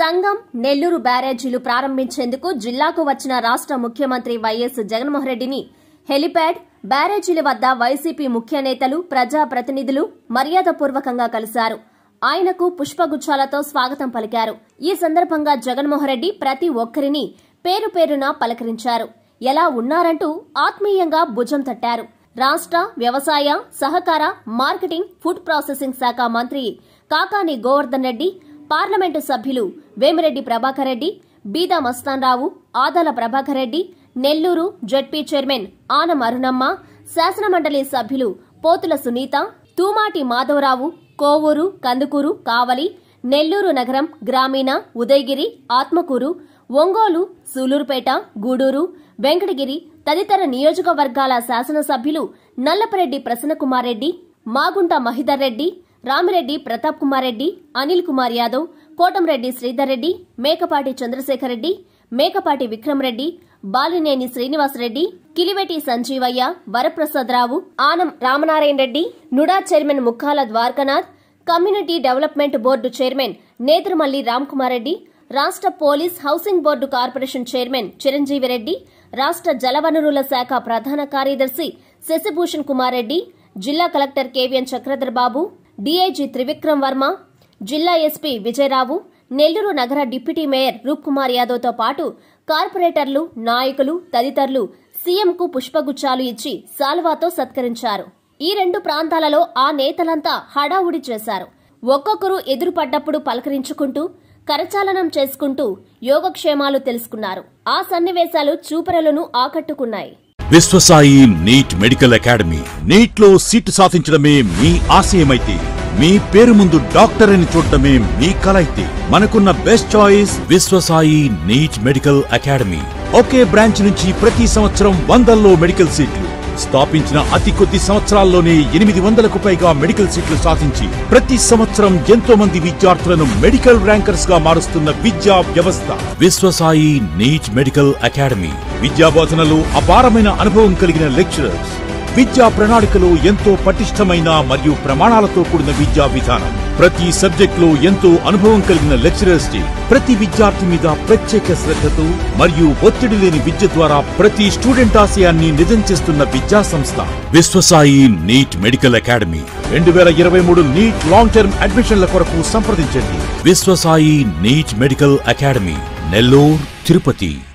సంగం నెల్లూరు బ్యారేజీలు ప్రారంభించేందుకు జిల్లాకు వచ్చిన రాష్ట్ర ముఖ్యమంత్రి వైఎస్ జగన్మోహన్ రెడ్డిని హెలిప్యాడ్ బ్యారేజీల వద్ద వైసీపీ ముఖ్య నేతలు ప్రజాప్రతినిధులు మర్యాదపూర్వకంగా కలిశారు ఆయనకు పుష్పగుచ్చాలతో స్వాగతం పలికారు ఈ సందర్భంగా జగన్మోహన్ రెడ్డి ప్రతి ఒక్కరిని పేరు పేరున పలకరించారు ఎలా ఉన్నారంటూ ఆత్మీయంగా భుజం తట్టారు రాష్ట్ర వ్యవసాయ సహకార మార్కెటింగ్ ఫుడ్ ప్రాసెసింగ్ శాఖ మంత్రి కాకాని గోవర్ధన్ రెడ్డి పార్లమెంటు సభ్యులు వేమిరెడ్డి ప్రభాకర్ రెడ్డి బీదా మస్తాన్రావు ఆదాల ప్రభాకర్ రెడ్డి నెల్లూరు జడ్పీ చైర్మన్ ఆనం అరుణమ్మ శాసనమండలి సభ్యులు పోతుల సునీత తూమాటి మాధవరావు కోవూరు కందుకూరు కావలి నెల్లూరు నగరం గ్రామీణ ఉదయగిరి ఆత్మకూరు ఒంగోలు సూలూరుపేట గూడూరు వెంకటగిరి తదితర నియోజకవర్గాల శాసనసభ్యులు Nallapareddy Prasanna Kumar Reddy Magunta Mahidhar Reddy Ramireddy Pratap Kumar Reddy Anil Kumar Yadav Kotamreddy Sridhar Reddy Mekapati Chandrasekhar Reddy Mekapati Vikram Reddy Balineni Srinivasa Reddy Kiliveti Sanjeevaiah Varaprasada Rao Anam Ramanarayana Reddy NUDA chairman Mukkala Dwarakanath community development board chairman Netramalli Ramkumar Reddy రాష్ట్ర police housing board corporation chairman Chiranjeevi Reddy రాష్ట్ర జలవనరుల శాఖ ప్రధాన కార్యదర్శి శశిభూషణ్ కుమార్ రెడ్డి జిల్లా collector KVN Chakradhar Babu DIG Trivikram Varma జిల్లా ఎస్పీ విజయరావు నెల్లూరు నగర డిప్యూటీ మేయర్ రూప్ కుమార్ యాదవ్తో పాటు కార్పొరేటర్లు నాయకులు తదితరులు సీఎంకు పుష్పగుచ్చాలు ఇచ్చి సాల్వాతో సత్కరించారు ఈ రెండు ప్రాంతాలలో ఆ నేతలంతా హడావుడి చేశారు ఒక్కొక్కరు ఎదురుపడ్డప్పుడు పలకరించుకుంటూ కరచాలనం చేసుకుంటూ యోగక్షేమాలు తెలుసుకున్నారు ఆ సన్నివేశాలు చూపరలను ఆకట్టుకున్నాయి Viswasai NEET medical academy NEET లో సీటు సాధించడమే మీ ఆశయమైతే మీ పేరు ముందు డాక్టర్ అని చూడటమే మీ కల అయితే మనకున్న best choice Viswasai NEET medical academy ఒకే బ్రాంచ్ నుంచి ప్రతి సంవత్సరం వందల్లో మెడికల్ సీట్లు స్థాపించిన అతి కొద్ది సంవత్సరాల్లోనే ఎనిమిది వందలకు పైగా మెడికల్ సీట్లు సాధించి ప్రతి సంవత్సరం ఎంతో మంది విద్యార్థులను మెడికల్ ర్యాంకర్స్ గా మారుస్తున్న విద్యా వ్యవస్థ విశ్వసాయి నీట్ మెడికల్ అకాడమీ విద్యా బోధనలో అపారమైన అనుభవం కలిగిన లెక్చరర్స్ విద్యా ప్రణాళికలో ఎంతో పటిష్టమైన మరియు ప్రమాణాలతో కూడిన విద్యా విధానం ప్రతి సబ్జెక్ట్ లో ఎంతో అనుభవం కలిగిన లెక్చరర్స్ డే ప్రతి విద్యార్థి మీద ప్రత్యేక శ్రద్ధతో మరియు ఒత్తిడి లేని విద్య ద్వారా ప్రతి స్టూడెంట్ ఆశయాన్ని నిజం చేస్తున్న విద్యా సంస్థ విశ్వసాయి నీట్ మెడికల్ అకాడమీ రెండు వేల ఇరవై మూడు నీట్ లాంగ్ టర్మ్ అడ్మిషన్ల కొరకు సంప్రదించండి Viswasai NEET medical academy Nellore Tirupati